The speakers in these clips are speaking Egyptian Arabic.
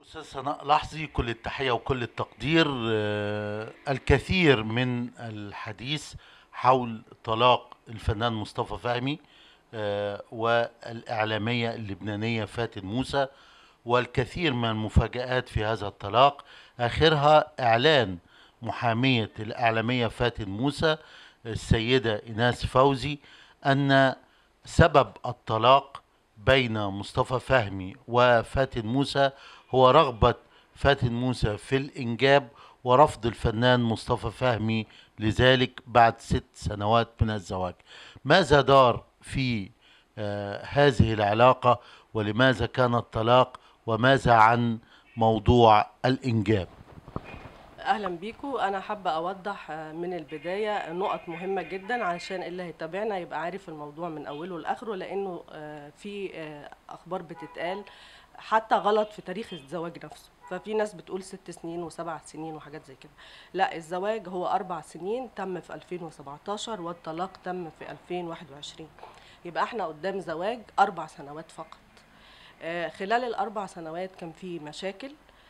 أستاذ سناء لحظي كل التحية وكل التقدير آه، الكثير من الحديث حول طلاق الفنان مصطفى فهمي آه، والإعلامية اللبنانية فاتن موسى والكثير من المفاجآت في هذا الطلاق آخرها إعلان محامية الإعلامية فاتن موسى السيدة إيناس فوزي أن سبب الطلاق بين مصطفى فهمي وفاتن موسى هو رغبة فاتن موسى في الإنجاب ورفض الفنان مصطفى فهمي لذلك بعد ست سنوات من الزواج ماذا دار في آه هذه العلاقة ولماذا كان الطلاق وماذا عن موضوع الإنجاب اهلا بيكم انا حابه اوضح آه، من البدايه نقط مهمه جدا عشان اللي هيتابعنا يبقى عارف الموضوع من اوله لاخره لانه آه، في آه، اخبار بتتقال حتى غلط في تاريخ الزواج نفسه ففي ناس بتقول ست سنين وسبع سنين وحاجات زي كده لا الزواج هو اربع سنين تم في 2017 والطلاق تم في 2021 يبقى احنا قدام زواج اربع سنوات فقط آه، خلال الاربع سنوات كان في مشاكل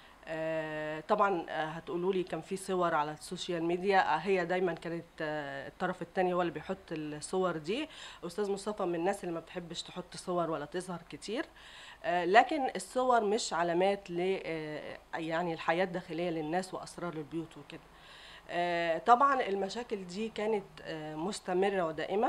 آه، طبعا آه، هتقولوا لي كان في صور على السوشيال ميديا آه، هي دايما كانت آه، الطرف الثاني هو اللي بيحط الصور دي استاذ مصطفى من الناس اللي ما بتحبش تحط صور ولا تظهر كتير آه، لكن الصور مش علامات ل آه، يعني الحياه الداخليه للناس واسرار البيوت وكده آه، طبعا المشاكل دي كانت آه، مستمره ودائمه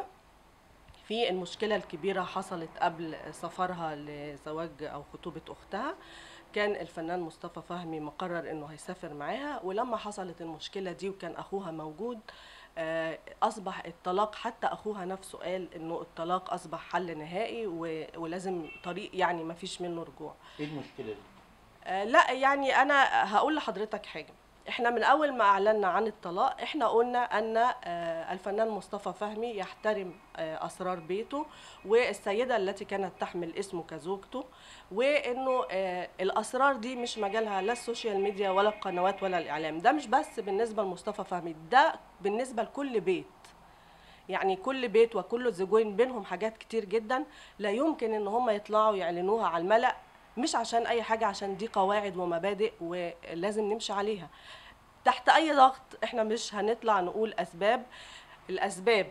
في المشكلة الكبيرة حصلت قبل سفرها لزواج أو خطوبة أختها كان الفنان مصطفى فهمي مقرر انه هيسافر معاها ولما حصلت المشكله دي وكان اخوها موجود آه، اصبح الطلاق حتى اخوها نفسه قال انه الطلاق اصبح حل نهائي و- ولازم طريق يعني ما فيش منه رجوع إيه المشكلة دي؟ آه، لا يعني انا هقول لحضرتك حاجه احنا من اول ما اعلنا عن الطلاق احنا قلنا ان آه، الفنان مصطفى فهمي يحترم آه، اسرار بيته والسيده التي كانت تحمل اسمه كزوجته وانه آه، الاسرار دي مش مجالها لا السوشيال ميديا ولا القنوات ولا الاعلام ده مش بس بالنسبه لمصطفى فهمي ده بالنسبه لكل بيت يعني كل بيت وكل زوجين بينهم حاجات كتير جدا لا يمكن ان هم يطلعوا يعلنوها على الملأ مش عشان اي حاجه عشان دي قواعد ومبادئ ولازم نمشي عليها تحت اي ضغط احنا مش هنطلع نقول اسباب الاسباب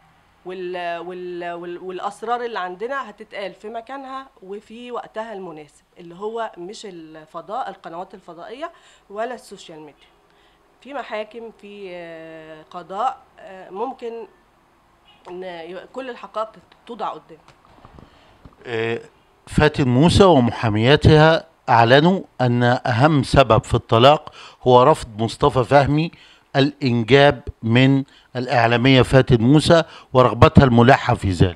وال وال وال والاسرار اللي عندنا هتتقال في مكانها وفي وقتها المناسب اللي هو مش الفضاء القنوات الفضائيه ولا السوشيال ميديا في محاكم في آه، قضاء آه، ممكن ان ي- كل الحقائق توضع قدام آه، فاتن موسى ومحامياتها أعلنوا أن أهم سبب في الطلاق هو رفض مصطفى فهمي الإنجاب من الإعلامية فاتن موسى ورغبتها الملحة في ذلك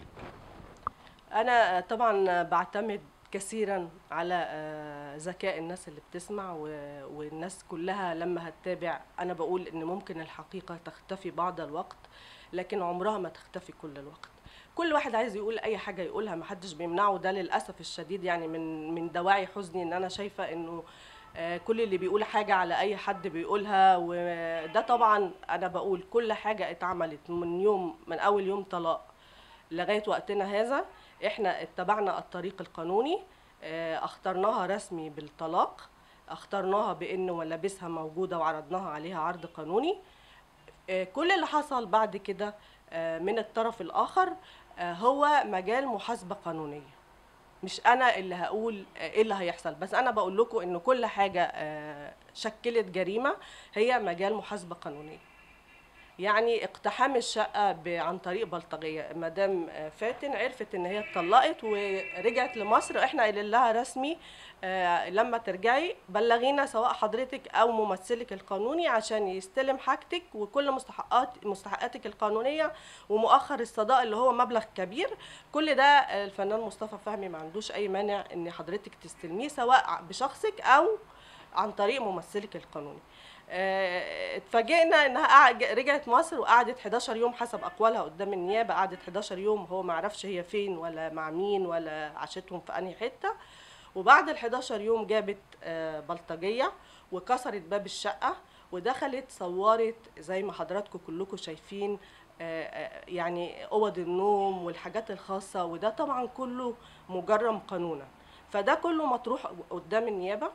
انا طبعا بعتمد كثيرا على آه، ذكاء الناس اللي بتسمع و- والناس كلها لما هتتابع انا بقول ان ممكن الحقيقه تختفي بعض الوقت لكن عمرها ما تختفي كل الوقت كل واحد عايز يقول اي حاجه يقولها محدش بيمنعه ده للاسف الشديد يعني من من دواعي حزني ان انا شايفه انه آه، كل اللي بيقول حاجة على أي حد بيقولها وده طبعا أنا بقول كل حاجة اتعملت من يوم من أول يوم طلاق لغايه وقتنا هذا احنا اتبعنا الطريق القانوني اه، اخترناها رسمي بالطلاق اخترناها بان ملابسها موجوده وعرضناها عليها عرض قانوني اه، كل اللي حصل بعد كده اه، من الطرف الاخر اه، هو مجال محاسبه قانونيه مش انا اللي هقول اه، ايه اللي هيحصل بس انا بقول لكم ان كل حاجه اه، شكلت جريمه هي مجال محاسبه قانونيه يعني اقتحام الشقه ب- عن طريق بلطجيه مدام آه، فاتن عرفت ان هي اتطلقت ورجعت لمصر احنا قايلين لها رسمي آه، لما ترجعي بلغينا سواء حضرتك او ممثلك القانوني عشان يستلم حاجتك وكل مستحقات مستحقاتك القانونيه ومؤخر الصداق اللي هو مبلغ كبير كل ده آه، الفنان مصطفى فهمي ما عندوش اي مانع ان حضرتك تستلميه سواء بشخصك او عن طريق ممثلك القانوني آه، اتفاجئنا انها قعد- رجعت مصر وقعدت 11 يوم حسب اقوالها قدام النيابه قعدت 11 يوم هو ما عرفش هي فين ولا مع مين ولا عاشتهم في انهي حته وبعد ال 11 يوم جابت آه، بلطجيه وكسرت باب الشقه ودخلت صورت زي ما حضراتكم كلكم شايفين آه، آه، يعني اوض النوم والحاجات الخاصه وده طبعا كله مجرم قانونا فده كله مطروح قدام النيابه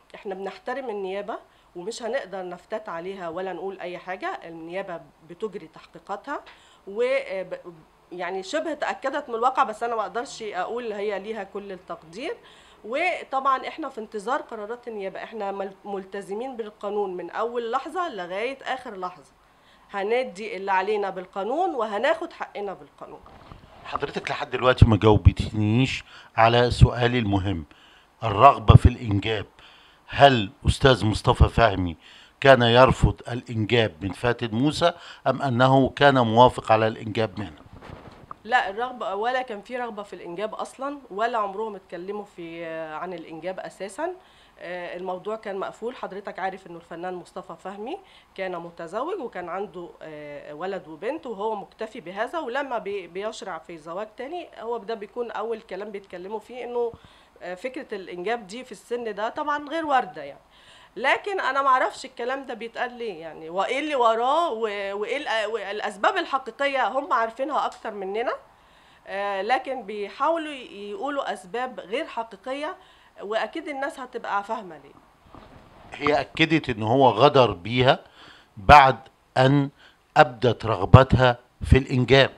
احنا بنحترم النيابه ومش هنقدر نفتات عليها ولا نقول اي حاجه النيابه بتجري تحقيقاتها و ب- يعني شبه تاكدت من الواقع بس انا ما اقدرش اقول هي ليها كل التقدير وطبعا احنا في انتظار قرارات النيابه احنا مل- ملتزمين بالقانون من اول لحظه لغايه اخر لحظه هندي اللي علينا بالقانون وهناخد حقنا بالقانون حضرتك لحد دلوقتي ما جاوبتنيش على سؤالي المهم الرغبة في الإنجاب هل أستاذ مصطفى فهمي كان يرفض الإنجاب من فاتن موسى أم أنه كان موافق على الإنجاب منها لا الرغبة ولا كان في رغبة في الإنجاب أصلا ولا عمرهم اتكلموا في عن الإنجاب أساسا آه، الموضوع كان مقفول حضرتك عارف إنه الفنان مصطفى فهمي كان متزوج وكان عنده آه، ولد وبنت وهو مكتفي بهذا ولما بي- بيشرع في زواج تاني هو ده بيكون أول كلام بيتكلموا فيه إنه آه، فكرة الإنجاب دي في السن ده طبعا غير واردة يعني لكن انا ما اعرفش الكلام ده بيتقال ليه يعني وايه اللي وراه و- وايه الأ- الاسباب الحقيقيه هم عارفينها اكتر مننا آه، لكن بيحاولوا ي- يقولوا اسباب غير حقيقيه واكيد الناس هتبقى فاهمه ليه هي أكدت أن هو غدر بيها بعد أن أبدت رغبتها في الإنجاب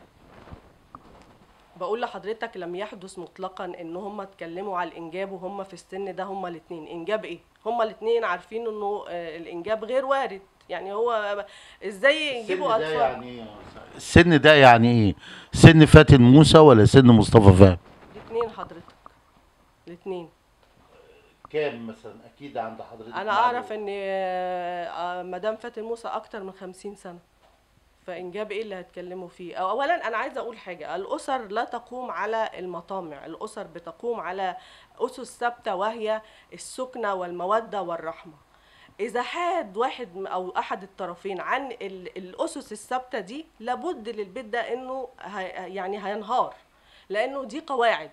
بقول لحضرتك لم يحدث مطلقا ان هم اتكلموا على الانجاب وهم في السن ده هم الاثنين انجاب ايه هم الاثنين عارفين انه آه، الانجاب غير وارد يعني هو ازاي يجيبوا اطفال يعني السن ده يعني ايه سن فاتن موسى ولا سن مصطفى فهمي الاثنين حضرتك الاثنين كام مثلا اكيد عند حضرتك انا اعرف ان آه، آه، مدام فاتن موسى اكتر من خمسين سنه فانجاب ايه اللي هتكلموا فيه أو اولا انا عايزه اقول حاجه الاسر لا تقوم على المطامع الاسر بتقوم على اسس ثابته وهي السكنه والموده والرحمه اذا حاد واحد م- او احد الطرفين عن ال- الاسس الثابته دي لابد للبيت ده انه هي يعني هينهار لانه دي قواعد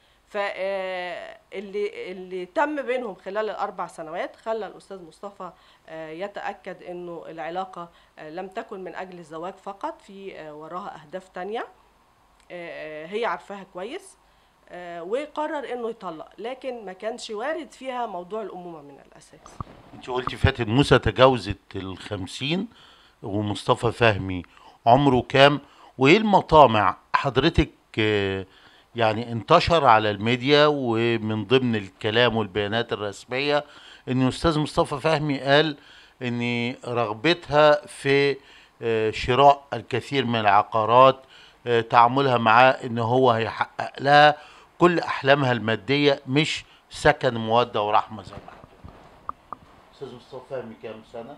فاللي اللي تم بينهم خلال الاربع سنوات خلى الاستاذ مصطفى آه، يتاكد انه العلاقه آه، لم تكن من اجل الزواج فقط في آه، وراها اهداف تانية آه، آه، هي عارفاها كويس آه، وقرر انه يطلق لكن ما كانش وارد فيها موضوع الامومه من الاساس انت قلتي فاتن موسى تجاوزت الخمسين ومصطفى فهمي عمره كام وايه المطامع حضرتك آه، يعني انتشر على الميديا ومن ضمن الكلام والبيانات الرسمية ان استاذ مصطفى فهمي قال ان رغبتها في آه، شراء الكثير من العقارات آه، تعاملها معاه ان هو هيحقق لها كل احلامها المادية مش سكن مودة ورحمة زي ما حضرتك استاذ مصطفى فهمي كام سنه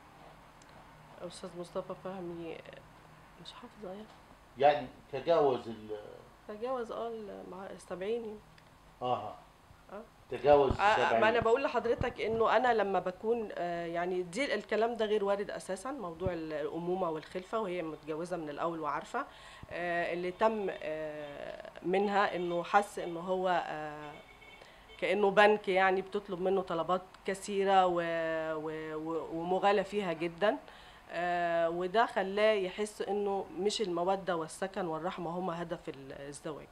استاذ مصطفى فهمي مش حافظه يعني يعني تجاوز ال تجاوز اه ال- مع السبعين اه آه. تجاوز آه، ما انا السبعين بقول لحضرتك انه انا لما بكون آه، يعني دي الكلام ده غير وارد اساسا موضوع الامومه والخلفه وهي متجوزه من الاول وعارفه آه، اللي تم آه، منها انه حس انه هو آه، كانه بنك يعني بتطلب منه طلبات كثيره و- و- و- ومغالى فيها جدا آه، وده خلاه يحس انه مش الموده والسكن والرحمه هما هدف الزواج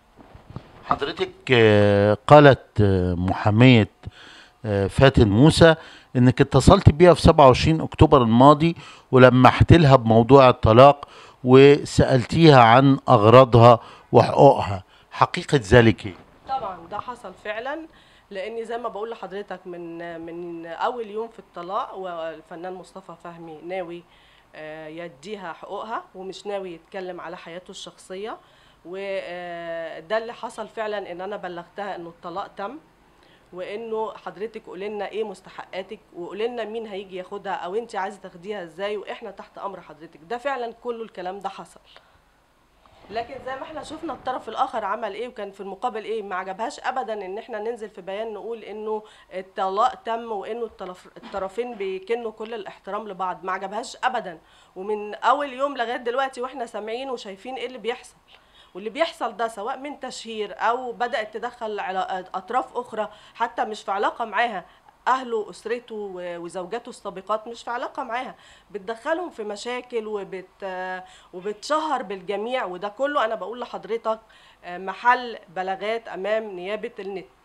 حضرتك آه، قالت آه، محامية آه، فاتن موسى انك اتصلت بيها في 27 اكتوبر الماضي ولمحت لها بموضوع الطلاق وسألتيها عن اغراضها وحقوقها حقيقة ذلك ايه؟ طبعا ده حصل فعلا لاني زي ما بقول لحضرتك من من اول يوم في الطلاق والفنان مصطفى فهمي ناوي آه، يديها حقوقها ومش ناوي يتكلم على حياته الشخصيه وده اللي حصل فعلا ان انا بلغتها انه الطلاق تم وانه حضرتك قولي لنا ايه مستحقاتك وقولي لنا مين هيجي ياخدها او انت عايزه تاخديها ازاي واحنا تحت امر حضرتك ده فعلا كله الكلام ده حصل لكن زي ما احنا شفنا الطرف الاخر عمل ايه وكان في المقابل ايه ما عجبهاش ابدا ان احنا ننزل في بيان نقول انه الطلاق تم وانه الطرف الطرفين بيكنوا كل الاحترام لبعض ما عجبهاش ابدا ومن اول يوم لغايه دلوقتي واحنا سامعين وشايفين ايه اللي بيحصل واللي بيحصل ده سواء من تشهير او بدات تدخل علا- اطراف اخرى حتى مش في علاقه معاها اهله اسرته و- وزوجاته السابقات مش في علاقه معاها بتدخلهم في مشاكل وبت وبتشهر بالجميع وده كله انا بقول لحضرتك آه، محل بلاغات امام نيابه النت